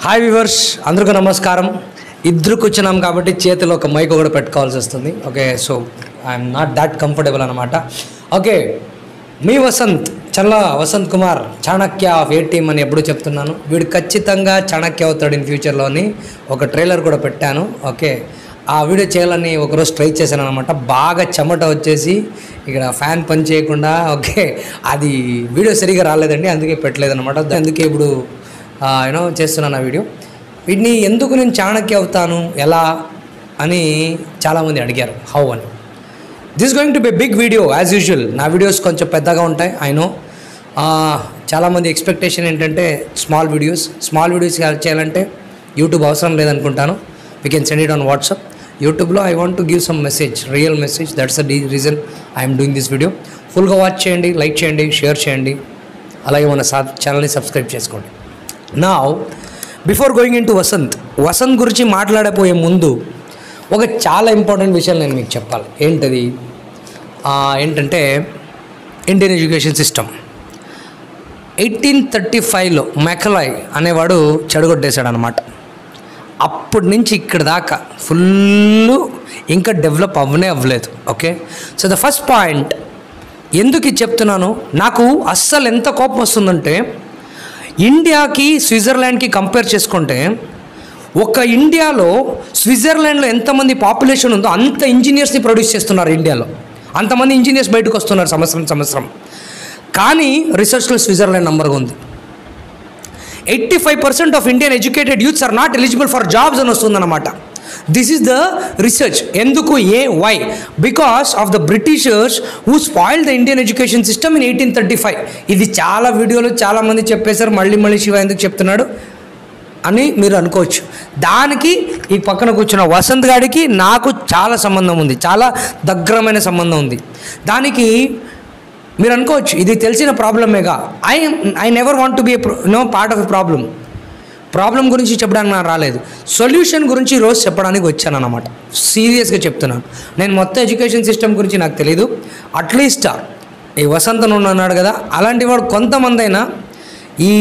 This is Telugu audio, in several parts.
హాయ్ వివర్స్ అందరికీ నమస్కారం ఇద్దరు కూర్చున్నాం కాబట్టి చేతిలో ఒక మైక్ కూడా పెట్టుకోవాల్సి వస్తుంది okay so I'm not that comfortable అనమాట ఓకే మీ Vasanth Challa Vasanth Kumar Chanakya of a team అని ఎప్పుడు చెప్తున్నాను వీడు ఖచ్చితంగా చాణక్య అవుతాడు ఇన్ ఫ్యూచర్లోని ఒక ట్రైలర్ కూడా పెట్టాను ఓకే ఆ వీడియో చేయాలని ఒకరోజు ట్రై చేశాను అనమాట బాగా చెమట వచ్చేసి ఇక్కడ ఫ్యాన్ పని చేయకుండా ఓకే అది వీడియో సరిగా రాలేదండి అందుకే పెట్టలేదు అనమాట అందుకే ఇప్పుడు యూనో చేస్తున్నాను ఆ వీడియో వీటిని ఎందుకు నేను చాణక్య అవుతాను ఎలా అని చాలామంది అడిగారు హౌ అని this going to be big video as usual నా వీడియోస్ కొంచెం పెద్దగా ఉంటాయి ఐ నో చాలామంది ఎక్స్పెక్టేషన్ ఏంటంటే స్మాల్ వీడియోస్ స్మాల్ వీడియోస్ చేయాలంటే యూట్యూబ్ అవసరం లేదనుకుంటాను we can send it on WhatsApp యూట్యూబ్లో I want to give some message real message that's the reason I'm doing this video ఫుల్గా వాచ్ చేయండి లైక్ చేయండి షేర్ చేయండి అలాగే మన సా ఛానల్ని సబ్స్క్రైబ్ చేసుకోండి నా before going in to Vasant Vasanth గురించి మాట్లాడబోయే ముందు ఒక చాలా ఇంపార్టెంట్ విషయం నేను మీకు చెప్పాలి ఏంటది ఆ, ఏంటంటే Indian education system eighteen thirty ఫైవ్లో మెకలాయ్ అనేవాడు చెడగొట్టేశాడు అనమాట అప్పటి నుంచి ఇక్కడ దాకా ఫుల్ ఇంకా డెవలప్ అవ్వనే అవ్వలేదు okay so the first point ఎందుకు ఇది చెప్తున్నాను నాకు అస్సలు ఎంత కోపం వస్తుందంటే ఇండియాకి స్విట్జర్లాండ్కి కంపేర్ చేసుకుంటే ఒక ఇండియాలో స్విట్జర్లాండ్లో ఎంతమంది పాపులేషన్ ఉందో అంత ఇంజనీర్స్ని ప్రొడ్యూస్ చేస్తున్నారు ఇండియాలో అంతమంది ఇంజనీర్స్ బయటకు వస్తున్నారు సంవత్సరం సంవత్సరం కానీ రీసెర్చ్లో స్విట్జర్లాండ్ నంబర్గా ఉంది eighty five percent of Indian educated youths are not eligible for jobs అని వస్తుందన్నమాట దిస్ ఈస్ ద రీసెర్చ్ ఎందుకు a why because of the Britishers who spoil the Indian education system in eighteen thirty five ఇది చాలా వీడియోలు చాలా మంది చెప్పేశారు మళ్ళీ మళ్ళీ శివ ఎందుకు చెప్తున్నాడు అని మీరు అనుకోవచ్చు దానికి ఈ పక్కన కూర్చున్న వసంత్ గాడికి నాకు చాలా సంబంధం ఉంది చాలా దగ్గరమైన సంబంధం ఉంది దానికి మీరు అనుకోవచ్చు ఇది తెలిసిన ప్రాబ్లమేగా I I never want to be no part of a problem problem గురించి చెప్పడానికి నాకు రాలేదు సొల్యూషన్ గురించి ఈరోజు చెప్పడానికి వచ్చాను అనమాట సీరియస్గా చెప్తున్నాను నేను మొత్తం ఎడ్యుకేషన్ సిస్టమ్ గురించి నాకు తెలియదు అట్లీస్ట్ ఈ వసంతను ఉన్నాడు కదా అలాంటి వాడు కొంతమంది అయినా ఈ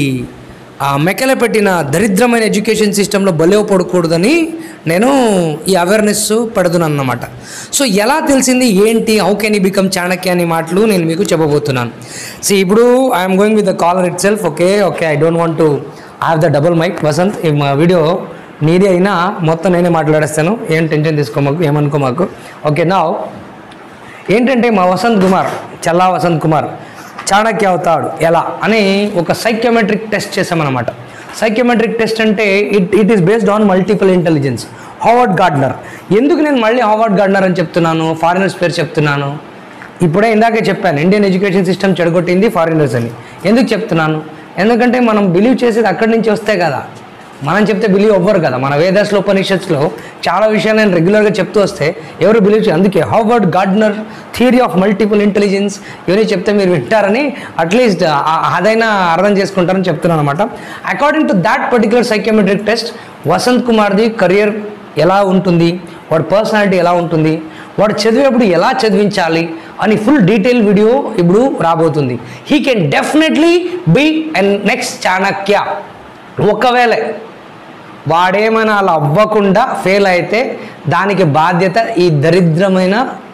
ఆ మెకల పెట్టిన దరిద్రమైన ఎడ్యుకేషన్ సిస్టంలో బలేవ పడకూడదని నేను ఈ అవేర్నెస్ పెడుతున్నాను అన్నమాట సో ఎలా తెలిసింది ఏంటి how can he become Chanakya అనే మాటలు నేను మీకు చెప్పబోతున్నాను సో ఇప్పుడు I'm going with the collar itself okay okay I don't want to have the double mike Vasanth ఈ మా వీడియో నీది అయినా మొత్తం నేనే మాట్లాడేస్తాను ఏం టెన్షన్ తీసుకోమాకు ఏమనుకో మాకు ఓకే నా ఏంటంటే మా వసంత్ కుమార్ చల్లా వసంత్ కుమార్ చాణక్య అవుతాడు ఎలా అని ఒక సైక్యోమెట్రిక్ టెస్ట్ చేసామన్నమాట సైక్యోమెట్రిక్ టెస్ట్ అంటే it it is based on multiple intelligence Howard Gardner ఎందుకు నేను మళ్ళీ హావర్డ్ గార్డ్నర్ అని చెప్తున్నాను ఫారినర్స్ పేరు చెప్తున్నాను ఇప్పుడే ఇందాకే చెప్పాను ఇండియన్ ఎడ్యుకేషన్ సిస్టమ్ చెడగొట్టింది ఫారినర్స్ అని ఎందుకు చెప్తున్నాను ఎందుకంటే మనం బిలీవ్ చేసేది అక్కడి నుంచి వస్తే కదా మనం చెప్తే బిలీవ్ అవ్వరు కదా మన వేదాస్లో ఉపనిషత్స్లో చాలా విషయాలు నేను రెగ్యులర్గా చెప్తూ వస్తే ఎవరు బిలీవ్ చే అందుకే Harvard Gardner theory of multiple intelligence ఇవన్నీ చెప్తే మీరు వింటారని అట్లీస్ట్ అదైనా అర్థం చేసుకుంటారని చెప్తున్నాను అనమాట according to that particular psychometric test Vasanth కుమార్ది కెరియర్ ఎలా ఉంటుంది వాడి పర్సనాలిటీ ఎలా ఉంటుంది వాడు చదివేప్పుడు ఎలా చదివించాలి అని ఫుల్ డీటెయిల్ వీడియో ఇప్పుడు రాబోతుంది he can definitely be and next Chanakya ఒకవేళ వాడేమైనా అలా అవ్వకుండా ఫెయిల్ అయితే దానికి బాధ్యత ఈ దరిద్రమైన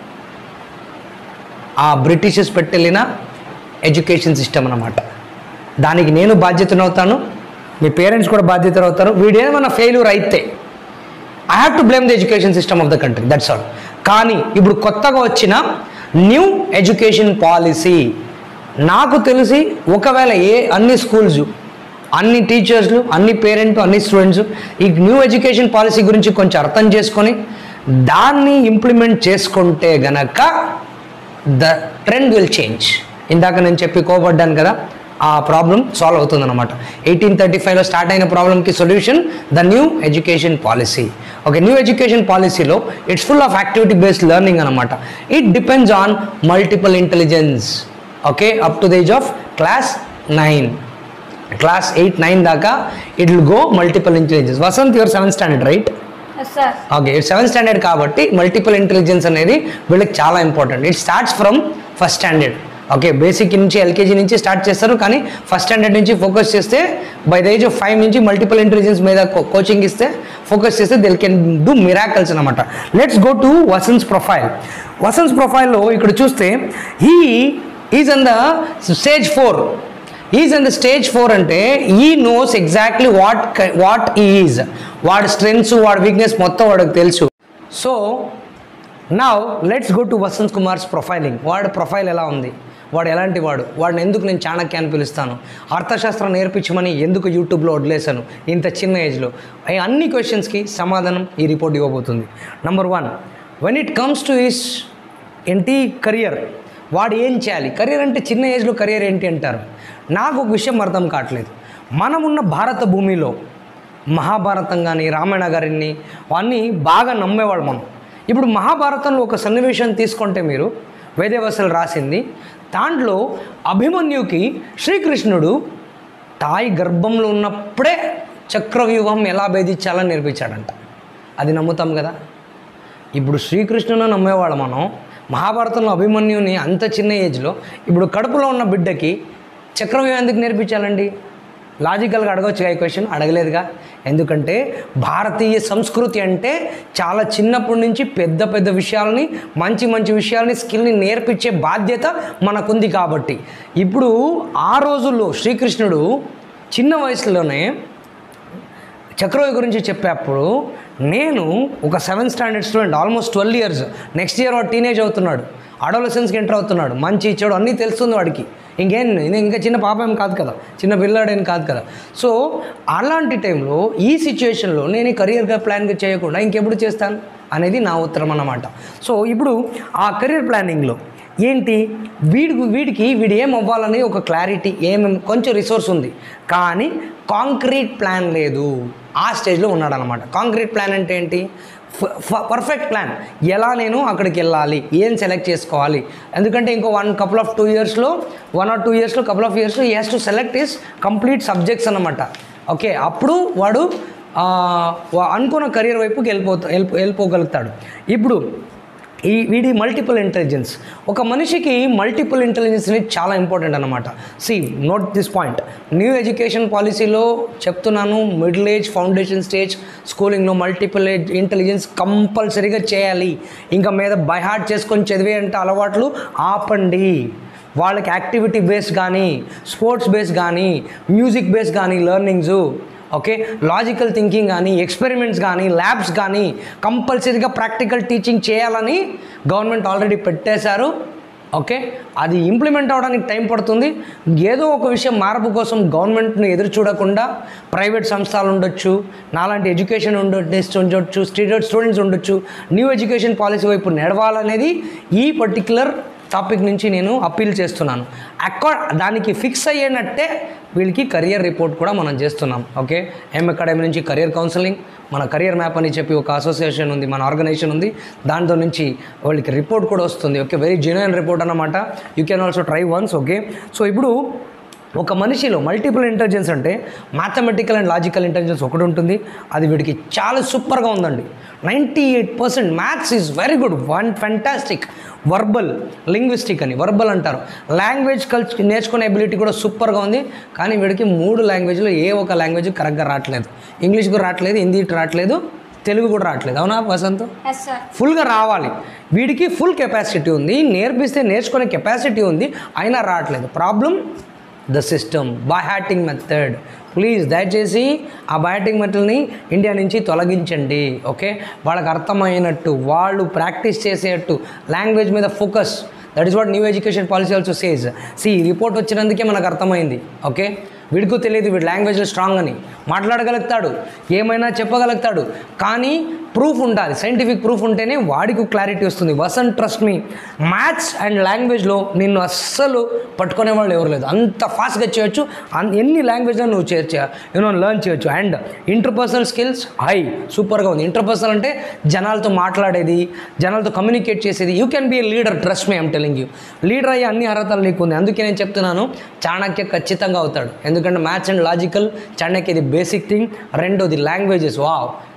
ఆ బ్రిటిషర్స్ పెట్టెళ్ళిన ఎడ్యుకేషన్ సిస్టమ్ అన్నమాట దానికి నేను బాధ్యతనవుతాను మీ పేరెంట్స్ కూడా బాధ్యతలు అవుతారు వీడేమైనా ఫెయిల్యూర్ అయితే I have to blame the education system of the country that's all కానీ ఇప్పుడు కొత్తగా వచ్చిన న్యూ ఎడ్యుకేషన్ పాలసీ నాకు తెలిసి ఒకవేళ ఏ అన్ని స్కూల్స్ అన్ని టీచర్స్లు అన్ని పేరెంట్ అన్ని స్టూడెంట్స్ ఈ న్యూ ఎడ్యుకేషన్ పాలసీ గురించి కొంచెం అర్థం చేసుకొని దాన్ని ఇంప్లిమెంట్ చేసుకుంటే గనక ద ట్రెండ్ విల్ చేంజ్ ఇందాక నేను చెప్పి కోపడ్డాను కదా ఆ ప్రాబ్లం సాల్వ్ అవుతుంది అనమాట ఎయిటీన్ థర్టీ ఫైవ్లో స్టార్ట్ అయిన ప్రాబ్లమ్కి solution the new education policy okay new education పాలసీలో it's full of activity based learning అనమాట it depends on multiple intelligence okay up to the age of class nine class eight nine దాకా it will go multiple intelligence Vasanth your seventh standard right yes sir okay seventh standard కాబట్టి మల్టిపుల్ ఇంటెలిజెన్స్ అనేది వీళ్ళకి చాలా important it starts from first standard okay basic నుంచి ఎల్కేజీ నుంచి స్టార్ట్ చేస్తారు కానీ ఫస్ట్ స్టాండర్డ్ నుంచి ఫోకస్ చేస్తే by the age of five నుంచి మల్టిపుల్ ఇంటెలిజెన్స్ మీద కోచింగ్ ఇస్తే ఫోకస్ చేస్తే దిల్ కెన్ డూ మిరాకల్స్ అనమాట let's go to Vasanth's profile Vasanth's ప్రొఫైల్లో ఇక్కడ చూస్తే he is on the stage four is on the stage four అంటే he knows exactly what what is వాడి స్ట్రెంగ్స్ వాడి వీక్నెస్ మొత్తం వాడికి తెలుసు సో నా let's go to Vasanth Kumar's profiling వాడి ప్రొఫైల్ ఎలా ఉంది వాడు ఎలాంటి వాడు వాడిని ఎందుకు నేను చాణక్య అని పిలుస్తాను అర్థశాస్త్రం నేర్పించమని ఎందుకు యూట్యూబ్లో వదిలేశాను ఇంత చిన్న ఏజ్లో ఈ అన్ని క్వశ్చన్స్కి సమాధానం ఈ రిపోర్ట్ ఇవ్వబోతుంది number one when it comes to his ఏంటి కెరియర్ వాడు ఏం చేయాలి కెరియర్ అంటే చిన్న ఏజ్లో కెరియర్ ఏంటి అంటారు నాకు ఒక విషయం అర్థం కావట్లేదు మనమున్న భారత భూమిలో మహాభారతం కానీ రామాయణ గారిని అన్నీ బాగా నమ్మేవాళ్ళు మనం ఇప్పుడు మహాభారతంలో ఒక సన్నివేశం తీసుకుంటే మీరు వేదవసలు రాసింది దాంట్లో అభిమన్యుకి శ్రీకృష్ణుడు తాయి గర్భంలో ఉన్నప్పుడే చక్రవ్యూహం ఎలా భేదించాలని నేర్పించాడంట అది నమ్ముతాం కదా ఇప్పుడు శ్రీకృష్ణుని నమ్మేవాళ్ళం మనం మహాభారతంలో అభిమన్యుని అంత చిన్న ఏజ్లో ఇప్పుడు కడుపులో ఉన్న బిడ్డకి చక్రవ్యూహం ఎందుకు నేర్పించాలండి లాజికల్గా అడగవచ్చు ఈ క్వశ్చన్ అడగలేదుగా ఎందుకంటే భారతీయ సంస్కృతి అంటే చాలా చిన్నప్పటి నుంచి పెద్ద పెద్ద విషయాలని మంచి మంచి విషయాలని స్కిల్ని నేర్పించే బాధ్యత మనకుంది కాబట్టి ఇప్పుడు ఆ రోజుల్లో శ్రీకృష్ణుడు చిన్న వయసులోనే చక్రవర్తి గురించి చెప్పేప్పుడు నేను ఒక seventh standard student almost twelve years next year వాడు టీనేజ్ అవుతున్నాడు అడోలసెన్స్కి ఎంటర్ అవుతున్నాడు మంచి చెడు అన్నీ తెలుస్తుంది వాడికి ఇంకేం ఇది ఇంకా చిన్న పాప ఏం కాదు కదా చిన్న పిల్లాడేం కాదు కదా సో అలాంటి టైంలో ఈ సిచ్యువేషన్లో నేను ఈ కెరియర్గా ప్లాన్గా చేయకుండా ఇంకెప్పుడు చేస్తాను అనేది నా ఉత్తరం అన్నమాట సో ఇప్పుడు ఆ కెరియర్ ప్లానింగ్లో ఏంటి వీడికి వీడికి వీడు ఏం అవ్వాలని ఒక క్లారిటీ ఏమేమి కొంచెం రిసోర్స్ ఉంది కానీ కాంక్రీట్ ప్లాన్ లేదు ఆ స్టేజ్లో ఉన్నాడు అనమాట కాంక్రీట్ ప్లాన్ అంటే ఏంటి పర్ఫెక్ట్ ప్లాన్ ఎలా నేను అక్కడికి వెళ్ళాలి ఏం సెలెక్ట్ చేసుకోవాలి ఎందుకంటే ఇంకో వన్ కపుల్ ఆఫ్ టూ ఇయర్స్లో వన్ ఆర్ టూ ఇయర్స్లో కపుల్ ఆఫ్ ఇయర్స్లో he has to select his complete subjects అనమాట ఓకే అప్పుడు వాడు ఆ, వా- అనుకున్న కెరియర్ వైపుకి వెళ్ళిపోతా వెళ్ళిపో వెళ్ళిపోగలుగుతాడు ఇప్పుడు ఈ వీడి మల్టిపుల్ ఇంటెలిజెన్స్ ఒక మనిషికి మల్టిపుల్ ఇంటెలిజెన్స్ అనేది చాలా ఇంపార్టెంట్ అనమాట see note this point new education పాలసీలో చెప్తున్నాను మిడిల్ ఏజ్ ఫౌండేషన్ స్టేజ్ స్కూలింగ్లో మల్టిపుల్ ఏజ్ ఇంటెలిజెన్స్ కంపల్సరీగా చేయాలి ఇంకా మీద బైహార్ట్ చేసుకొని చదివే అంటే అలవాట్లు ఆపండి వాళ్ళకి యాక్టివిటీ బేస్ కానీ స్పోర్ట్స్ బేస్ కానీ మ్యూజిక్ బేస్ కానీ లెర్నింగ్స్ ఓకే లాజికల్ థింకింగ్ కానీ ఎక్స్పెరిమెంట్స్ కానీ ల్యాబ్స్ కానీ కంపల్సరీగా ప్రాక్టికల్ టీచింగ్ చేయాలని గవర్నమెంట్ ఆల్రెడీ పెట్టేశారు ఓకే అది ఇంప్లిమెంట్ అవ్వడానికి టైం పడుతుంది ఏదో ఒక విషయం మార్పు కోసం గవర్నమెంట్ను ఎదురు చూడకుండా ప్రైవేట్ సంస్థలు ఉండొచ్చు నాలాంటి ఎడ్యుకేషన్ ఉండొచ్చు ఉండొచ్చు స్టూడెంట్ స్టూడెంట్స్ ఉండొచ్చు న్యూ ఎడ్యుకేషన్ పాలసీ వైపు నడవాలనేది ఈ పర్టికులర్ టాపిక్ నుంచి నేను అప్పీల్ చేస్తున్నాను అక్కడ దానికి ఫిక్స్ అయ్యేనట్టే వీళ్ళకి కెరియర్ రిపోర్ట్ కూడా మనం చేస్తున్నాం ఓకే ఎం అకాడమీ నుంచి కెరియర్ కౌన్సిలింగ్ మన కెరియర్ మ్యాప్ అని చెప్పి ఒక అసోసియేషన్ ఉంది మన ఆర్గనైజేషన్ ఉంది దాంతో నుంచి వాళ్ళకి రిపోర్ట్ కూడా వస్తుంది ఓకే వెరీ జెన్యున్ రిపోర్ట్ అన్నమాట you can also try once okay so ఇప్పుడు ఒక మనిషిలో మల్టిపుల్ ఇంటెలిజెన్స్ అంటే మ్యాథమెటికల్ అండ్ లాజికల్ ఇంటెలిజెన్స్ ఒకటి ఉంటుంది అది వీడికి చాలా సూపర్గా ఉందండి ninety eight percent maths is very good one fantastic verbal linguistic అని వర్బల్ అంటారు లాంగ్వేజ్ కల్చ్ నేర్చుకునే ఎబిలిటీ కూడా సూపర్గా ఉంది కానీ వీడికి మూడు లాంగ్వేజ్లో ఏ ఒక లాంగ్వేజ్ కరెక్ట్గా రావట్లేదు ఇంగ్లీష్ కూడా రావట్లేదు హిందీ రావట్లేదు తెలుగు కూడా రావట్లేదు అవునా వసంత్ ఎస్ సార్ ఫుల్గా రావాలి వీడికి ఫుల్ కెపాసిటీ ఉంది నేర్పిస్తే నేర్చుకునే కెపాసిటీ ఉంది అయినా రావట్లేదు problem the system hearting method please దయచేసి ఆ బ్యాటింగ్ మెథడ్ని ఇండియా నుంచి తొలగించండి ఓకే వాళ్ళకి అర్థమైనట్టు వాళ్ళు ప్రాక్టీస్ చేసేటట్టు లాంగ్వేజ్ మీద focus that is what new education policy also says see report వచ్చినందుకే మనకు అర్థమైంది ఓకే వీడికి తెలియదు వీడు లాంగ్వేజ్లో స్ట్రాంగ్ అని మాట్లాడగలుగుతాడు ఏమైనా చెప్పగలుగుతాడు కానీ ప్రూఫ్ ఉండాలి సైంటిఫిక్ ప్రూఫ్ ఉంటేనే వాడికి క్లారిటీ వస్తుంది వసన్ ట్రస్ట్ మీ మ్యాథ్స్ అండ్ లాంగ్వేజ్లో నిన్ను అస్సలు పట్టుకునే వాళ్ళు ఎవరు లేదు అంత ఫాస్ట్గా చేయొచ్చు అన్- ఎన్ని లాంగ్వేజ్లో నువ్వు చేయొచ్చు యూనో లెర్న్ చేయొచ్చు అండ్ ఇంటర్పర్సనల్ స్కిల్స్ హై సూపర్గా ఉంది ఇంటర్పర్సనల్ అంటే జనాలతో మాట్లాడేది జనాలతో కమ్యూనికేట్ చేసేది you can be a leader trust me I'm telling you leader అయ్యే అన్ని అర్హతలు నీకు ఉంది అందుకే నేను చెప్తున్నాను చాణక్య ఖచ్చితంగా అవుతాడు ఎందుకంటే మ్యాథ్స్ అండ్ లాజికల్ చాణక్య ఇది బేసిక్ థింగ్ రెండోది languages wow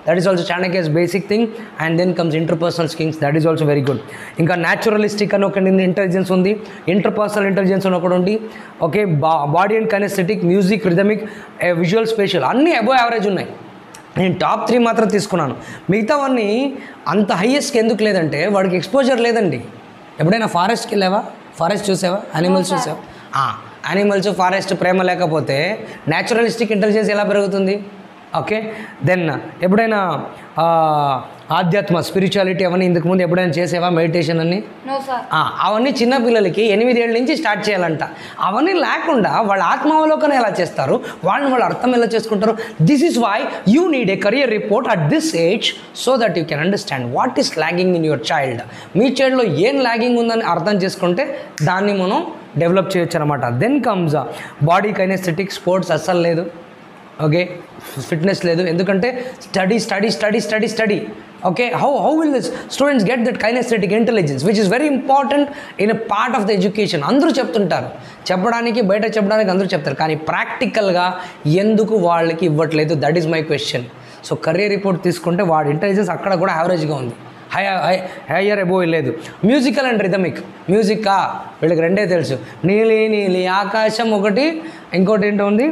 that is also Chanakya's basic thing and then comes interpersonal skills that is also very good ఇంకా న్యాచురలిస్టిక్ అని ఒక ఇంటెలిజెన్స్ ఉంది ఇంటర్పర్సనల్ ఇంటెలిజెన్స్ అని ఒకటి ఉంది ఓకే బా body and kinesthetic music rhythmic visual spatial అన్నీ అబో యావరేజ్ ఉన్నాయి నేను టాప్ త్రీ మాత్రం తీసుకున్నాను మిగతావన్నీ అంత హైయెస్ట్కి ఎందుకు లేదంటే వాడికి ఎక్స్పోజర్ లేదండి ఎప్పుడైనా ఫారెస్ట్కి వెళ్ళావా ఫారెస్ట్ చూసావా యానిమల్స్ చూసావా యానిమల్స్ ఫారెస్ట్ ప్రేమ లేకపోతే న్యాచురలిస్టిక్ ఇంటెలిజెన్స్ ఎలా పెరుగుతుంది ఓకే దెన్ ఎప్పుడైనా ఆ, ఆధ్యాత్మ స్పిరిచువాలిటీ అవన్నీ ఇంతకు ముందు ఎప్పుడైనా చేసేవా మెడిటేషన్ అన్ని నో సార్ ఆ, అవన్నీ చిన్నపిల్లలకి ఎనిమిదేళ్ళ నుంచి స్టార్ట్ చేయాలంట అవన్నీ లేకుండా వాళ్ళ ఆత్మావలోకన ఎలా చేస్తారు వాళ్ళని వాళ్ళు అర్థం ఎలా చేసుకుంటారు this is why you need a career report at this age so that you can understand what is lagging in your child మీ చైల్డ్లో ఏం లాగింగ్ ఉందని అర్థం చేసుకుంటే దాన్ని మనం డెవలప్ చేయొచ్చు అనమాట then comes body kinesthetic sports అస్సలు లేదు ఓకే ఫిట్నెస్ లేదు ఎందుకంటే study study study study study okay how how will this students get that kinesthetic intelligence which is very important in a part of the education అందరూ చెప్తుంటారు చెప్పడానికి బయట చెప్పడానికి అందరూ చెప్తారు కానీ ప్రాక్టికల్గా ఎందుకు వాళ్ళకి ఇవ్వట్లేదు that is my question so career report తీసుకుంటే వాడి ఇంటెలిజెన్స్ అక్కడ కూడా యావరేజ్గా ఉంది హై హై హయ్యర్ ఎబో లేదు మ్యూజికల్ అండ్ రిథమిక్ మ్యూజిక్కా వీళ్ళకి రెండే తెలుసు నీలి నీలి ఆకాశం ఒకటి ఇంకోటి ఏంటో ఉంది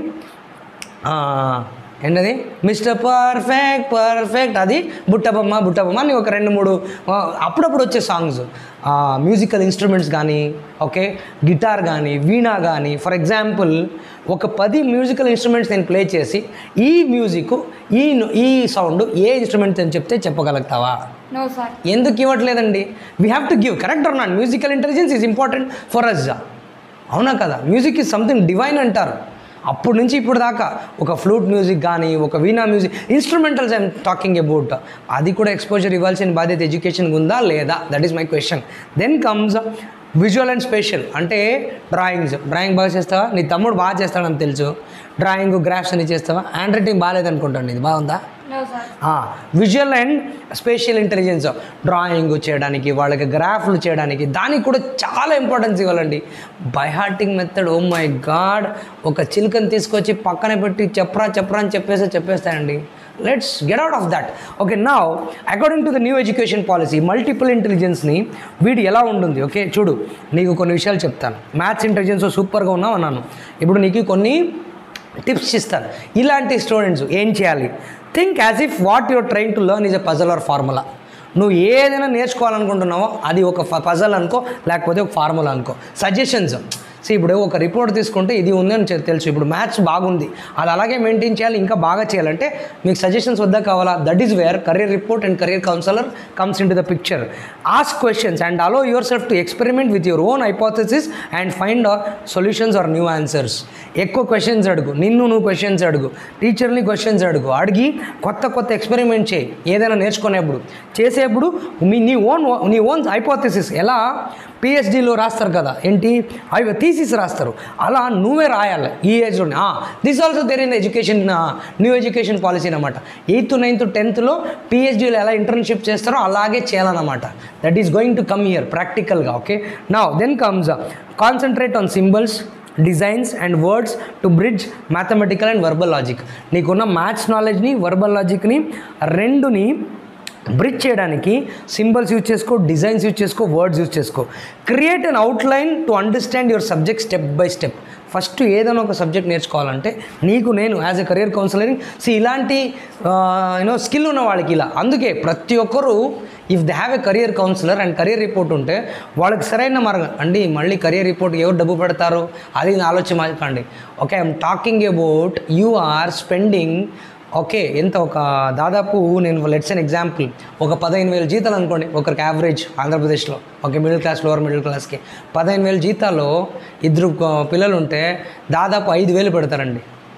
ఆ, ఏంటది మిస్టర్ పర్ఫెక్ట్ పర్ఫెక్ట్ అది బుట్టబొమ్మ బుట్టబొమ్మ అని ఒక రెండు మూడు ఆ, అప్పుడప్పుడు వచ్చే సాంగ్స్ మ్యూజికల్ ఇన్స్ట్రుమెంట్స్ కానీ ఓకే గిటార్ కానీ వీణా కానీ ఫర్ ఎగ్జాంపుల్ ఒక పది మ్యూజికల్ ఇన్స్ట్రుమెంట్స్ నేను ప్లే చేసి ఈ మ్యూజిక్ ఈ ఈ సౌండ్ ఏ ఇన్స్ట్రుమెంట్ అని చెప్తే చెప్పగలుగుతావా నో సార్ ఎందుకు ఇవ్వట్లేదండి we have to give correct or not musical intelligence is important for us అవునా కదా మ్యూజిక్ ఈజ్ సంథింగ్ డివైన్ అంటారు అప్పటి నుంచి ఇప్పుడు దాకా ఒక ఫ్లూట్ మ్యూజిక్ కానీ ఒక veena music instrumentals I'm talking about అది కూడా ఎక్స్పోజర్ ఇవ్వాల్సిన బాధ్యత ఎడ్యుకేషన్ ఉందా లేదా that is my question then comes visual and special అంటే డ్రాయింగ్స్ డ్రాయింగ్ బాగా చేస్తావా నీ తమ్ముడు బాగా చేస్తాడని తెలుసు డ్రాయింగ్ గ్రాఫ్స్ అని చేస్తావా హ్యాండ్ రైటింగ్ బాగాలేదనుకుంటాను ఇది బాగుందా no sir visual and spatial intelligence drawing చేయడానికి వాళ్ళకి గ్రాఫ్లు చేయడానికి దానికి కూడా చాలా ఇంపార్టెన్స్ ఇవ్వాలండి by hearting method oh my god ఒక చిలుకని తీసుకొచ్చి పక్కన పెట్టి చెప్పరా చెప్పరా అని చెప్పేసి చెప్పేస్తాయండి let's get out of that okay నా according to the new education policy multiple ఇంటెలిజెన్స్ని వీడు ఎలా ఉంటుంది ఓకే చూడు నీకు కొన్ని విషయాలు చెప్తాను మ్యాథ్స్ ఇంటెలిజెన్స్ సూపర్గా ఉన్నావు అన్నాను ఇప్పుడు నీకు కొన్ని టిప్స్ ఇస్తాను ఇలాంటి స్టూడెంట్స్ ఏం చేయాలి think as if what your train to learn is a puzzle or formula నువ్వు ఏదైనా నేర్చుకోవాలనుకుంటున్నావో అది ఒక పజల్ అనుకో లేకపోతే ఒక ఫార్ములా అనుకో సజెషన్స్ సో ఇప్పుడు ఒక రిపోర్ట్ తీసుకుంటే ఇది ఉందని చె- తెలుసు ఇప్పుడు మ్యాథ్స్ బాగుంది అది అలాగే మెయింటైన్ చేయాలి ఇంకా బాగా చేయాలంటే మీకు సజెషన్స్ వద్దా కావాలా that is where career report and career counsellor comes into the picture ask questions and allow yourself to experiment with your own hypothesis and find solutions or new answers ఎక్కువ క్వశ్చన్స్ అడుగు నిన్ను నువ్వు క్వశ్చన్స్ అడుగు టీచర్ని క్వశ్చన్స్ అడుగు అడిగి కొత్త కొత్త ఎక్స్పెరిమెంట్ చేయి ఏదైనా నేర్చుకునేప్పుడు చేసేప్పుడు మీ నీ ఓన్ నీ ఓన్ హైపోథసిస్ ఎలా పిహెచ్డీలో రాస్తారు కదా ఏంటి అవి థీసిస్ రాస్తారు అలా నువ్వే రాయాలి ఈ ఏజ్లోనే this also there in education new education policy అనమాట ఎయిత్ నైన్త్ టెన్త్లో పిహెచ్డీలో ఎలా ఇంటర్న్షిప్ చేస్తారో అలాగే చేయాలన్నమాట that is going to come here ప్రాక్టికల్గా ఓకే నా then comes concentrate on symbols designs and words to bridge mathematical and verbal logic నీకున్న మ్యాథ్స్ నాలెడ్జ్ని వర్బల్ లాజిక్ని రెండుని బ్రిడ్జ్ చేయడానికి సింబల్స్ యూజ్ చేసుకో డిజైన్స్ యూజ్ చేసుకో వర్డ్స్ యూజ్ చేసుకో create an outline to understand your subject step by step first ఏదైనా ఒక సబ్జెక్ట్ నేర్చుకోవాలంటే నీకు నేను as a career counselling see ఇలాంటి యూనో స్కిల్ ఉన్న వాళ్ళకి ఇలా అందుకే ప్రతి ఒక్కరూ if they have a career counsellor and career report ఉంటే వాళ్ళకి సరైన మార్గం అండి మళ్ళీ కెరియర్ రిపోర్ట్ ఎవరు డబ్బు పెడతారు అది నా ఆలోచన మాకండి okay I'm talking about you are spending okay ఎంత ఒక దాదాపు నేను లెట్స్ అన్ ఎగ్జాంపుల్ ఒక పదిహేను వేల జీతాలు అనుకోండి ఒకరికి యావరేజ్ ఆంధ్రప్రదేశ్లో ఒక మిడిల్ క్లాస్ లోవర్ మిడిల్ క్లాస్కి పదిహేను వేల జీతాల్లో ఇద్దరు ఆ, పిల్లలు ఉంటే దాదాపు ఐదు వేలు పెడతారండి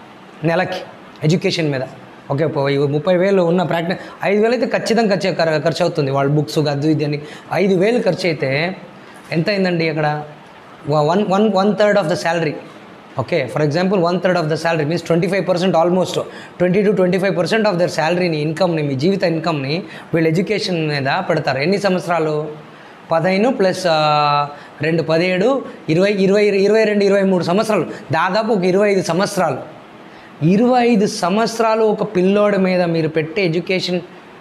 నెలకి ఎడ్యుకేషన్ మీద ఓకే పో- ఈ ముప్పై వేలు ఉన్న ప్రాక్టీస్ ఐదు వేలు అయితే ఖచ్చితంగా ఖర్చు ఖర్- ఖర్చు అవుతుంది వాళ్ళ బుక్స్ అది ఇది అని ఐదు వేలు ఖర్చు అయితే ఎంత అయిందండి అక్కడ one one one third of the salary okay for example one third of the salary means twenty five percent almost twenty to twenty five percent of their శాలరీని ఇన్కమ్ని మీ జీవిత ఇన్కమ్ని వీళ్ళు ఎడ్యుకేషన్ మీద పెడతారు ఎన్ని సంవత్సరాలు పదహైదు ప్లస్ ఆ, రెండు పదిహేడు ఇరవై ఇరవై ఇరవై రెండు ఇరవై మూడు సంవత్సరాలు దాదాపు ఒక ఇరవై ఐదు సంవత్సరాలు ఇరవై ఐదు సంవత్సరాలు ఒక పిల్లోడి మీద మీరు పెట్టే ఎడ్యుకేషన్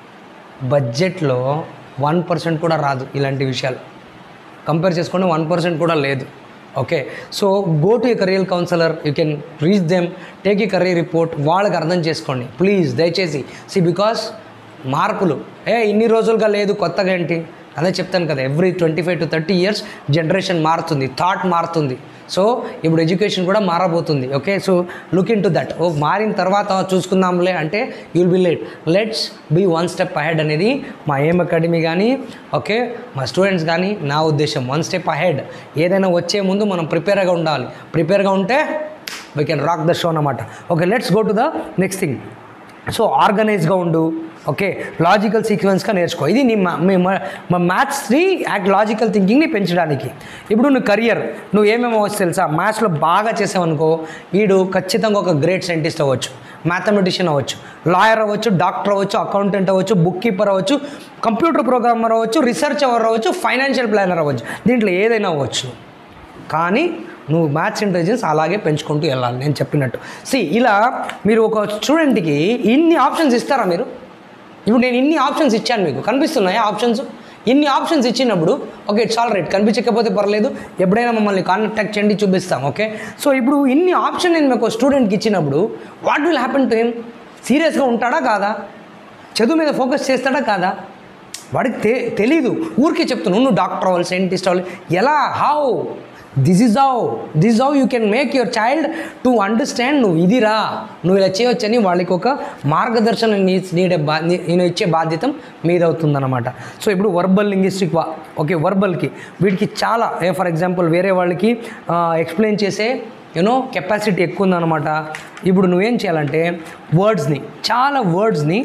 బడ్జెట్లో వన్ పర్సెంట్ కూడా రాదు ఇలాంటి విషయాలు కంపేర్ చేసుకుంటే వన్ పర్సెంట్ కూడా లేదు okay so go to a career counsellor you can reach them take a career report వాళ్ళకి అర్థం చేసుకోండి ప్లీజ్ దయచేసి సి బికాస్ మార్పులు ఏ ఇన్ని రోజులుగా లేదు కొత్తగా ఏంటి అదే చెప్తాను కదా every twenty five to thirty years generation మారుతుంది థాట్ మారుతుంది సో ఇప్పుడు ఎడ్యుకేషన్ కూడా మారబోతుంది okay so look into that ఓ మారిన తర్వాత చూసుకుందాంలే అంటే you'll be late let's be one step ahead అనేది మా ఏం అకాడమీ కానీ ఓకే మా స్టూడెంట్స్ కానీ నా ఉద్దేశం వన్ స్టెప్ అహెడ్ ఏదైనా వచ్చే ముందు మనం ప్రిపేర్గా ఉండాలి ప్రిపేర్గా ఉంటే we can rock the show అనమాట okay let's go to the next thing so ఆర్గనైజ్గా ఉండు ఓకే లాజికల్ సీక్వెన్స్గా నేర్చుకో ఇది నీ మా- మీ మా మ్యాథ్స్ని యాక్ట్ లాజికల్ థింకింగ్ని పెంచడానికి ఇప్పుడు నువ్వు కెరియర్ నువ్వు ఏమేమి అవ్వచ్చు తెలుసా మ్యాథ్స్లో బాగా చేసావనుకో వీడు ఖచ్చితంగా ఒక గ్రేట్ సైంటిస్ట్ అవ్వచ్చు మ్యాథమెటిషియన్ అవ్వచ్చు లాయర్ అవ్వచ్చు డాక్టర్ అవ్వచ్చు అకౌంటెంట్ అవ్వచ్చు బుక్ కీపర్ అవ్వచ్చు కంప్యూటర్ ప్రోగ్రామర్ అవ్వచ్చు రీసెర్చ్ అవర్ అవ్వచ్చు ఫైనాన్షియల్ ప్లానర్ అవ్వచ్చు దీంట్లో ఏదైనా అవ్వచ్చు కానీ నువ్వు మ్యాథ్స్ ఇంటెలిజెన్స్ అలాగే పెంచుకుంటూ వెళ్ళాలి నేను చెప్పినట్టు సి ఇలా మీరు ఒక స్టూడెంట్కి ఇన్ని ఆప్షన్స్ ఇస్తారా మీరు ఇప్పుడు నేను ఇన్ని ఆప్షన్స్ ఇచ్చాను మీకు కనిపిస్తున్నాయా ఆప్షన్స్ ఇన్ని ఆప్షన్స్ ఇచ్చినప్పుడు ఓకే ఇట్స్ ఆల్ రైట్ కనిపించకపోతే పర్లేదు ఎప్పుడైనా మమ్మల్ని కాంటాక్ట్ చేయండి చూపిస్తాం ఓకే సో ఇప్పుడు ఇన్ని ఆప్షన్ నేను మీకు స్టూడెంట్కి ఇచ్చినప్పుడు what will happen to him సీరియస్గా ఉంటాడా కాదా చదువు మీద ఫోకస్ చేస్తాడా కాదా వాడికి తె తెలీదు ఊరికే చెప్తున్నావు నువ్వు డాక్టర్ అవ్వాలి సైంటిస్ట్ అవ్వాలి ఎలా how this is how this how you can make your child to understand నువ్వు ఇదిరా నువ్వు ఇలా చేయవచ్చని వాళ్ళకి ఒక మార్గదర్శనం నీ నీడే బా నీ- నేను ఇచ్చే బాధ్యత మీదవుతుందన్నమాట సో ఇప్పుడు వర్బల్ లింగ్విస్టిక్ వా ఓకే వర్బల్కి వీటికి చాలా ఏ ఫర్ ఎగ్జాంపుల్ వేరే వాళ్ళకి ఎక్స్ప్లెయిన్ చేసే యూనో కెపాసిటీ ఎక్కువ ఉందన్నమాట ఇప్పుడు నువ్వేం చేయాలంటే వర్డ్స్ని చాలా వర్డ్స్ని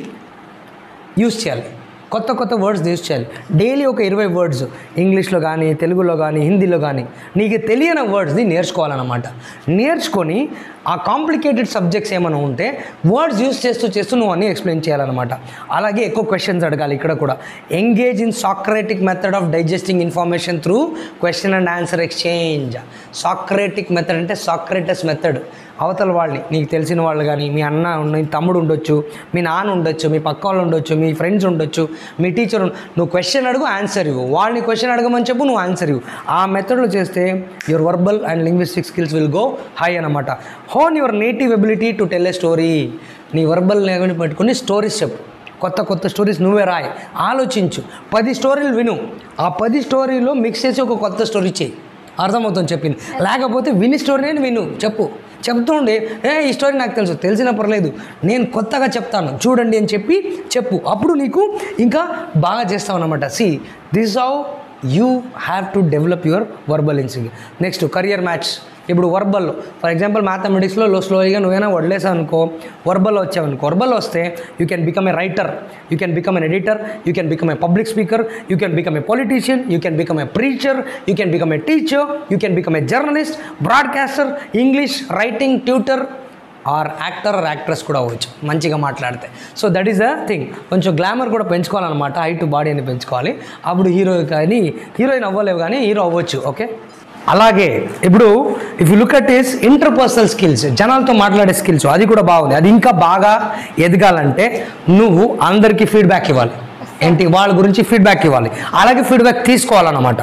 యూస్ చేయాలి కొత్త కొత్త వర్డ్స్ యూస్ చేయాలి డైలీ ఒక ఇరవై వర్డ్స్ ఇంగ్లీష్లో కానీ తెలుగులో కానీ హిందీలో కానీ నీకు తెలియని వర్డ్స్ని నేర్చుకోవాలన్నమాట నేర్చుకొని ఆ కాంప్లికేటెడ్ సబ్జెక్ట్స్ ఏమైనా ఉంటే వర్డ్స్ యూస్ చేస్తూ చేస్తూ నువ్వు అన్నీ ఎక్స్ప్లెయిన్ చేయాలన్నమాట అలాగే ఎక్కువ క్వశ్చన్స్ అడగాలి ఇక్కడ కూడా engage in Socratic method of digesting information through question and answer exchange Socratic method అంటే సాక్రేటస్ మెథడ్ అవతల వాళ్ళని నీకు తెలిసిన వాళ్ళు కానీ మీ అన్న ఉన్న నీ తమ్ముడు ఉండొచ్చు మీ నాన్న ఉండొచ్చు మీ పక్క వాళ్ళు ఉండొచ్చు మీ ఫ్రెండ్స్ ఉండొచ్చు మీ టీచర్ ఉం- నువ్వు క్వశ్చన్ అడుగు ఆన్సర్ ఇవ్వు వాళ్ళని క్వశ్చన్ అడగమని చెప్పు నువ్వు ఆన్సర్ ఇవ్వు ఆ మెథడ్లో చేస్తే your verbal and linguistic skills will go high అనమాట hone your native ability to tell a story నీ వర్బల్ లేవని పెట్టుకుని స్టోరీస్ చెప్పు కొత్త కొత్త స్టోరీస్ నువ్వే రాయి ఆలోచించు పది స్టోరీలు విను ఆ పది స్టోరీలో మిక్స్ చేసి ఒక కొత్త స్టోరీ చేయి అర్థమవుతుంది చెప్పింది లేకపోతే విని స్టోరీనే విను చెప్పు చెప్తుండే ఏ ఈ స్టోరీ నాకు తెలుసు తెలిసిన పర్లేదు నేను కొత్తగా చెప్తాను చూడండి అని చెప్పి చెప్పు అప్పుడు నీకు ఇంకా బాగా చేస్తావు అనమాట see this how you have to develop your verbal ఇన్సింగ్ నెక్స్ట్ కరియర్ మ్యాచ్ ఇప్పుడు వర్బల్లో ఫర్ ఎగ్జాంపుల్ మ్యాథమెటిక్స్లో లో స్లోగా నువ్వైనా వదిలేసావు అనుకో వర్బల్లో వచ్చావనుకో వర్బల్ వస్తే you can become a writer you can become an editor you can become a public speaker you can become a politician you can become a preacher you can become a teacher you can become a journalist broadcaster English writing tutor or actor or actress కూడా అవ్వచ్చు మంచిగా మాట్లాడితే so that is the thing కొంచెం గ్లామర్ కూడా పెంచుకోవాలన్నమాట హైట్ బాడీ అని పెంచుకోవాలి అప్పుడు హీరో కానీ హీరోయిన్ అవ్వలేవు కానీ హీరో అవ్వచ్చు ఓకే అలాగే ఇప్పుడు if you look at is interpersonal skills జనాలతో మాట్లాడే స్కిల్స్ అది కూడా బాగుంది అది ఇంకా బాగా ఎదగాలంటే నువ్వు అందరికీ ఫీడ్బ్యాక్ ఇవ్వాలి ఏంటి వాళ్ళ గురించి ఫీడ్బ్యాక్ ఇవ్వాలి అలాగే ఫీడ్బ్యాక్ తీసుకోవాలన్నమాట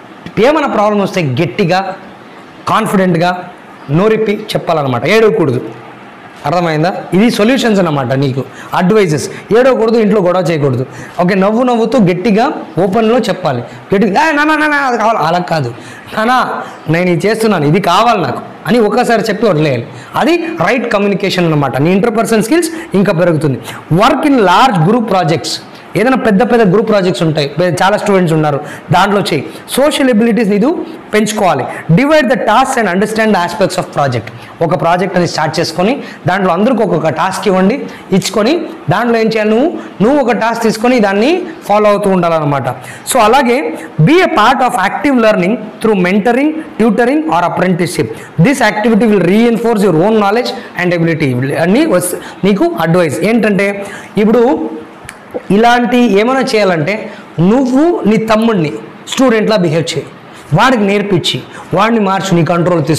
ఏమైనా ప్రాబ్లం వస్తే గట్టిగా కాన్ఫిడెంట్గా నోరిప్పి చెప్పాలన్నమాట ఏడవకూడదు అర్థమైందా ఇది సొల్యూషన్స్ అన్నమాట నీకు అడ్వైజెస్ ఏడవకూడదు ఇంట్లో గొడవ చేయకూడదు ఓకే నవ్వు నవ్వుతూ గట్టిగా ఓపెన్లో చెప్పాలి గట్టిగా "ఏ, నానా నానా అది కావాలి అలా కాదు నానా నేను ఇది చేస్తున్నాను ఇది కావాలి నాకు అని ఒక్కసారి చెప్పి వదిలేయాలి అది రైట్ కమ్యూనికేషన్ అన్నమాట నీ ఇంటర్పర్సనల్ స్కిల్స్ ఇంకా పెరుగుతుంది work in large group projects ఏదైనా పెద్ద పెద్ద గ్రూప్ ప్రాజెక్ట్స్ ఉంటాయి పె- చాలా స్టూడెంట్స్ ఉన్నారు దాంట్లో చేయి సోషల్ ఎబిలిటీస్ నీదు పెంచుకోవాలి divide the task and understand the aspects of project ఒక ప్రాజెక్ట్ అని స్టార్ట్ చేసుకొని దాంట్లో అందరికీ ఒక్కొక్క టాస్క్ ఇవ్వండి ఇచ్చుకొని దాంట్లో ఏం చేయాలి నువ్వు నువ్వు ఒక టాస్క్ తీసుకొని దాన్ని ఫాలో అవుతూ ఉండాలన్నమాట సో అలాగే be a part of active learning through mentoring tutoring or apprenticeship this activity will reinforce your own knowledge and ability అని వస్ నీకు అడ్వైస్ ఏంటంటే ఇప్పుడు ఇలాంటి ఏమైనా చేయాలంటే నువ్వు నీ తమ్ముడిని స్టూడెంట్లా బిహేవ్ చేయి వాడికి నేర్పించి వాడిని మార్చి నీ కంట్రోల్ తీసుకురా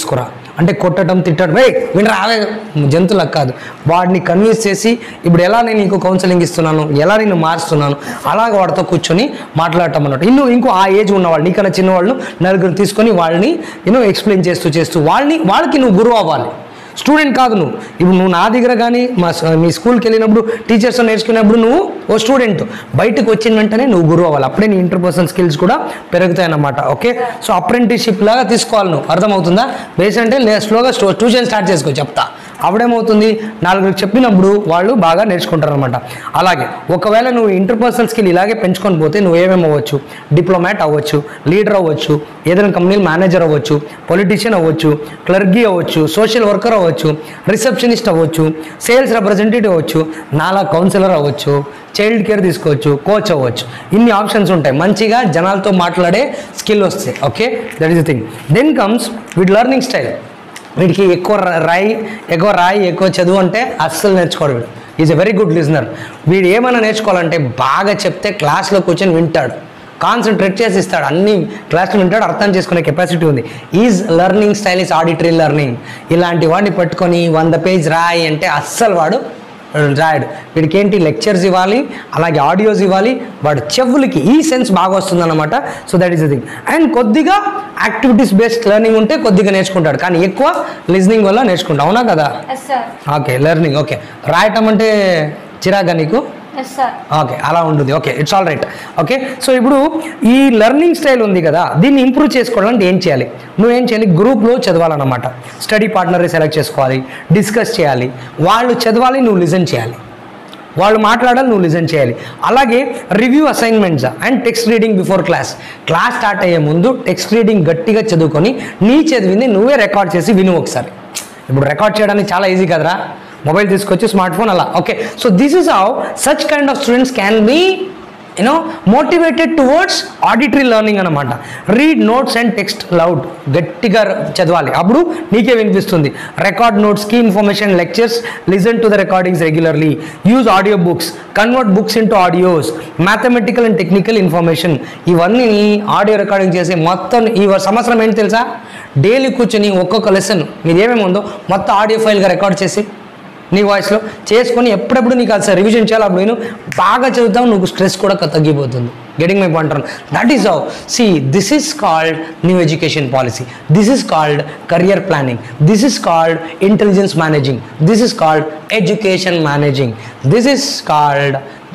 అంటే కొట్టడం తిట్టడం ఏ వినరా ఆవే జంతువులకు కాదు వాడిని కన్విన్స్ చేసి ఇప్పుడు ఎలా నేను నీకు కౌన్సిలింగ్ ఇస్తున్నాను ఎలా నేను మారుస్తున్నాను అలాగ వాడితో కూర్చొని మాట్లాడటం అన్నట్టు ఇನ್ನು ఇంకో ఆ ఏజ్ ఉన్నవాళ్ళు నీకన్నా చిన్నవాళ్ళు నలుగురు తీసుకొని వాళ్ళని యూనో ఎక్స్ప్లెయిన్ చేస్తూ చేస్తూ వాళ్ళని వాళ్ళకి నువ్వు గురువు అవ్వాలి స్టూడెంట్ కాదు నువ్వు ఇప్పుడు నువ్వు నా దగ్గర కానీ మా స- మీ స్కూల్కి వెళ్ళినప్పుడు టీచర్స్ నేర్చుకునేప్పుడు నువ్వు ఓ స్టూడెంట్ బయటకు వచ్చిన వెంటనే నువ్వు గురువు అవ్వాలి అప్పుడే నీ ఇంటర్పర్సనల్ స్కిల్స్ కూడా పెరుగుతాయి అన్నమాట ఓకే సో అప్రెంటిస్షిప్ లాగా తీసుకోవాలి నువ్వు అర్థమవుతుందా బేస్ అంటే లే స్లోగా స్టో ట్యూషన్ స్టార్ట్ చేసుకో చెప్తా అప్పుడేమవుతుంది నాలుగురికి చెప్పినప్పుడు వాళ్ళు బాగా నేర్చుకుంటారు అనమాట అలాగే ఒకవేళ నువ్వు ఇంటర్పర్సనల్ స్కిల్ ఇలాగే పెంచుకొని పోతే నువ్వు ఏమేమి అవ్వచ్చు డిప్లొమాట్ అవ్వచ్చు లీడర్ అవ్వచ్చు ఏదైనా కంపెనీలు మేనేజర్ అవ్వచ్చు పొలిటీషియన్ అవ్వచ్చు క్లర్కీ అవ్వచ్చు సోషల్ వర్కర్ అవ్వచ్చు రిసెప్షనిస్ట్ అవ్వచ్చు సేల్స్ రిప్రజెంటేటివ్ అవ్వచ్చు నాలా కౌన్సిలర్ అవ్వచ్చు చైల్డ్ కేర్ తీసుకోవచ్చు కోచ్ అవ్వచ్చు ఇన్ని ఆప్షన్స్ ఉంటాయి మంచిగా జనాలతో మాట్లాడే స్కిల్ వస్తాయి okay that is the thing then comes with learning style వీడికి ఎక్కువ రా- రాయి ఎక్కువ రాయి ఎక్కువ చదువు అంటే అస్సలు నేర్చుకోడు వీడు is a very good listener వీడు ఏమైనా నేర్చుకోవాలంటే బాగా చెప్తే క్లాస్లో కూర్చొని వింటాడు కాన్సన్ట్రేట్ చేసి ఇస్తాడు అన్ని క్లాస్లో వింటాడు అర్థం చేసుకునే కెపాసిటీ ఉంది is learning style is auditory learning ఇలాంటి వాడిని పట్టుకొని వంద పేజ్ రాయి అంటే అస్సలు వాడు రాయడు వీడికి ఏంటి లెక్చర్స్ ఇవ్వాలి అలాగే ఆడియోస్ ఇవ్వాలి వాడు చెవులకి ఈ సెన్స్ బాగా వస్తుందన్నమాట so that is the thing and కొద్దిగా యాక్టివిటీస్ బేస్డ్ లెర్నింగ్ ఉంటే కొద్దిగా నేర్చుకుంటాడు కానీ ఎక్కువ లిజనింగ్ వల్ల నేర్చుకుంటాడు అవునా కదా yes sir okay learning okay రాయటం అంటే చిరాగా నీకు ఎస్ సార్ ఓకే అలా ఉంటుంది okay it's all right okay so ఇప్పుడు ఈ లెర్నింగ్ స్టైల్ ఉంది కదా దీన్ని ఇంప్రూవ్ చేసుకోవాలంటే ఏం చేయాలి నువ్వేం చేయాలి గ్రూప్లో చదవాలన్నమాట స్టడీ పార్ట్నర్ సెలెక్ట్ చేసుకోవాలి డిస్కస్ చేయాలి వాళ్ళు చదవాలి నువ్వు లిజన్ చేయాలి వాళ్ళు మాట్లాడాలి నువ్వు లిజన్ చేయాలి అలాగే review assignments and text reading before class class start అయ్యే ముందు టెక్స్ట్ రీడింగ్ గట్టిగా చదువుకొని నీ చదివింది నువ్వే రికార్డ్ చేసి విను ఒకసారి ఇప్పుడు రికార్డ్ చేయడానికి చాలా ఈజీ కదరా మొబైల్ తీసుకొచ్చి స్మార్ట్ ఫోన్ అలా okay so this is how such kind of students can be you know motivated towards auditory learning అనమాట read notes and text loud గట్టిగా చదవాలి అప్పుడు నీకే వినిపిస్తుంది record notes key information lectures listen to the recordings regularly use audio books convert books into audios mathematical and technical information ఇవన్నీ ఆడియో రికార్డింగ్ చేసే మొత్తం ఈ సంవత్సరం ఏంటి తెలుసా డైలీ కూర్చొని ఒక్కొక్క లెసన్ మీది ఏమేమి ఉందో మొత్తం ఆడియో ఫైల్గా రికార్డ్ చేసి నీ వాయిస్లో చేసుకొని ఎప్పుడెప్పుడు నీకు అది రివిజన్ చేయాలి అప్పుడు నేను బాగా చదువుతావు నువ్వు స్ట్రెస్ కూడా క- తగ్గిపోతుంది getting my point that is how see this is called new education policy this is called career planning this is called intelligence managing this is called education managing this is called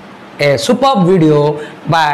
a super video by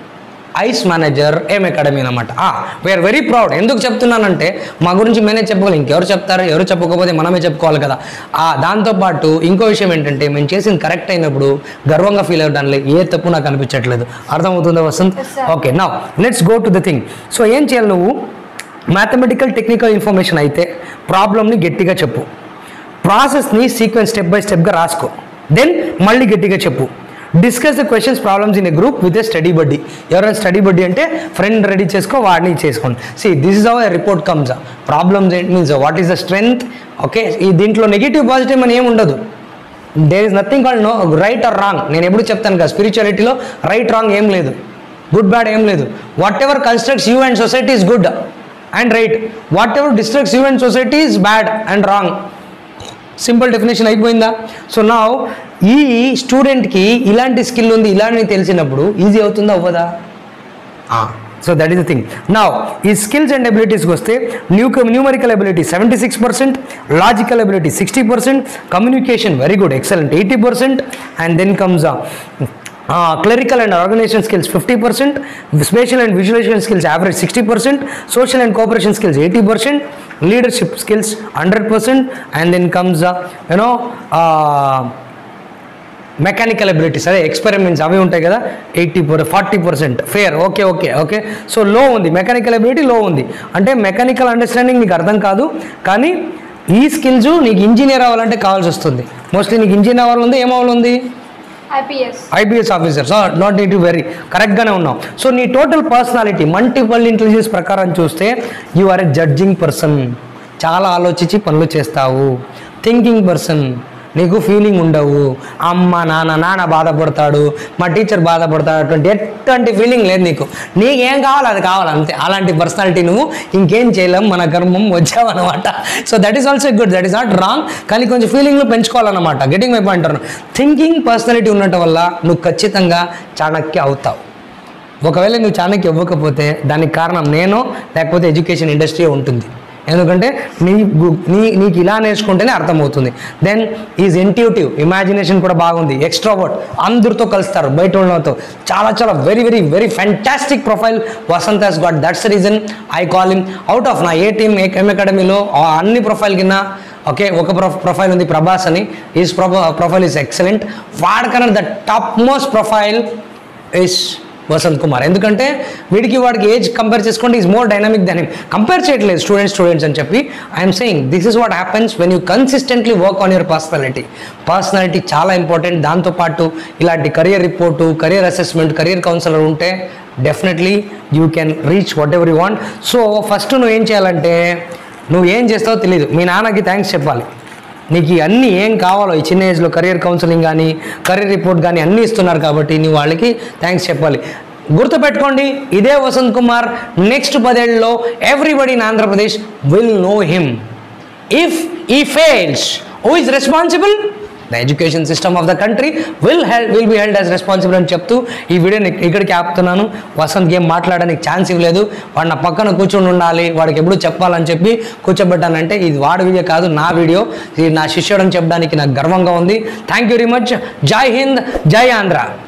ice manager ఏం అకాడమీ అనమాట వీఆర్ వెరీ ప్రౌడ్ ఎందుకు చెప్తున్నానంటే మా గురించి మేనే చెప్పుకోవాలి ఇంకెవరు చెప్తారు ఎవరు చెప్పకపోతే మనమే చెప్పుకోవాలి కదా ఆ దాంతోపాటు ఇంకో విషయం ఏంటంటే మేము చేసింది కరెక్ట్ అయినప్పుడు గర్వంగా ఫీల్ అవ్వడానికి ఏ తప్పు నాకు అనిపించట్లేదు అర్థమవుతుందా వసంత్ Yes, sir. ఓకే నా let's go to the thing so ఏం చేయాలి నువ్వు మ్యాథమెటికల్ టెక్నికల్ ఇన్ఫర్మేషన్ అయితే ప్రాబ్లమ్ని గట్టిగా చెప్పు ప్రాసెస్ని సీక్వెన్స్ స్టెప్ బై స్టెప్గా రాసుకో దెన్ మళ్ళీ గట్టిగా చెప్పు discuss the questions problems in a group with a study buddy ఎవరైనా స్టడీ బడ్డీ అంటే ఫ్రెండ్ రెడీ చేసుకో వాడిని చేసుకోండి see this is our report comes problems ఏంటి means what is the strength okay ఈ దీంట్లో నెగిటివ్ పాజిటివ్ అని ఏమి ఉండదు there is nothing called no right or wrong నేను ఎప్పుడు చెప్తాను కదా స్పిరిచువాలిటీలో రైట్ రాంగ్ ఏం లేదు గుడ్ బ్యాడ్ ఏం లేదు whatever constructs you and society is good and right whatever destructs you and society is bad and wrong simple definition అయిపోయిందా సో నా ఈ స్టూడెంట్కి ఇలాంటి స్కిల్ ఉంది ఇలాంటి తెలిసినప్పుడు ఈజీ అవుతుందా అవ్వదా so that is the thing నా ఈ స్కిల్స్ అండ్ అబిలిటీస్కి వస్తే new numerical ability seventy six percent logical ability sixty percent communication very good excellent eighty percent and then comes clerical and organisation skills fifty percent spatial and visualisation skills average sixty percent social and cooperation skills eighty percent leadership skills hundred percent and then comes you know mechanical abilities అదే ఎక్స్పెరిమెంట్స్ అవి ఉంటాయి కదా eighty per forty percent fair okay okay okay so లో ఉంది మెకానికల్ అబిలిటీ లో ఉంది అంటే మెకానికల్ అండర్స్టాండింగ్ నీకు అర్థం కాదు కానీ ఈ స్కిల్స్ నీకు ఇంజనీర్ అవ్వాలంటే కావాల్సి వస్తుంది మోస్ట్లీ నీకు ఇంజనీర్ అవ్వాలంటే ఏం అవ్వాలంది IPS IPS officer so not NEET very కరెక్ట్గానే ఉన్నావు సో నీ టోటల్ పర్సనాలిటీ మల్టిపల్ ఇంటెలిజెన్స్ ప్రకారం చూస్తే you are a judging person చాలా ఆలోచించి పనులు చేస్తావు థింకింగ్ పర్సన్ నీకు ఫీలింగ్ ఉండవు అమ్మ నాన్న నాన్న బాధపడతాడు మా టీచర్ బాధపడతాడు అటువంటి ఎటువంటి ఫీలింగ్ లేదు నీకు నీకు ఏం కావాలి అది కావాలి అంతే అలాంటి పర్సనాలిటీ నువ్వు ఇంకేం చేయలేం మన కర్మం వచ్చావన్నమాట so that is also good that is not wrong కానీ కొంచెం ఫీలింగ్లు పెంచుకోవాలన్నమాట getting my point thinking personality ఉండటం వల్ల నువ్వు ఖచ్చితంగా చాణక్య అవుతావు ఒకవేళ నువ్వు చాణక్య ఇవ్వకపోతే దానికి కారణం నేను లేకపోతే ఎడ్యుకేషన్ ఇండస్ట్రీ ఉంటుంది ఎందుకంటే నీ గు- నీ నీకు ఇలా నేర్చుకుంటేనే అర్థమవుతుంది దెన్ ఈజ్ ఇంట్యూటివ్ ఇమాజినేషన్ కూడా బాగుంది ఎక్స్ట్రావర్ట్ అందరితో కలుస్తారు బయట వాళ్ళతో చాలా చాలా very very very fantastic profile Vasanth he's got that's reason I call him out of నా ఏ టీమ్ ఎం అకాడమీలో అన్ని ప్రొఫైల్ కింద ఓకే ఒక ప్రొ ప్రొఫైల్ ఉంది ప్రభాస్ అని ఈజ్ ప్రొఫైల్ ఈజ్ ఎక్సలెంట్ వాడికన్నా the top most profile is Vasanth Kumar ఎందుకంటే వీడికి వాడికి ఏజ్ కంపేర్ చేసుకుంటే ఈజ్ మోర్ డైనమిక్ దాని కంపేర్ చేయట్లేదు స్టూడెంట్స్ స్టూడెంట్స్ అని చెప్పి I'm saying this is what happens when you consistently work on your personality personality చాలా ఇంపార్టెంట్ దాంతోపాటు ఇలాంటి career report career assessment career counsellor ఉంటే definitely you can reach whatever you want so first నువ్వు ఏం చేయాలంటే నువ్వు ఏం చేస్తావో తెలియదు మీ నాన్నకి థ్యాంక్స్ చెప్పాలి నీకు ఈ అన్నీ ఏం కావాలో ఈ చిన్న ఏజ్లో కెరియర్ కౌన్సిలింగ్ కానీ కెరియర్ రిపోర్ట్ కానీ అన్నీ ఇస్తున్నారు కాబట్టి నువ్వు వాళ్ళకి థ్యాంక్స్ చెప్పాలి గుర్తుపెట్టుకోండి ఇదే వసంత్ కుమార్ నెక్స్ట్ పదేళ్ళలో everybody in Andhra Pradesh will know him if he fails who is responsible the education system of the country will held will be held as responsible అని చెప్తూ ఈ వీడియోని ఇక్కడికి ఆపుతున్నాను వసంత్ గేమ్ మాట్లాడడానికి ఛాన్స్ ఇవ్వలేదు వాడు నా పక్కన కూర్చొని ఉండాలి వాడికి ఎప్పుడు చెప్పాలని చెప్పి కూర్చోబెట్టానంటే ఇది వాడి వీడియో కాదు నా వీడియో ఇది నా శిష్యుడని చెప్పడానికి నాకు గర్వంగా ఉంది థ్యాంక్ యూ వెరీ మచ్ జై హింద్ జై ఆంధ్ర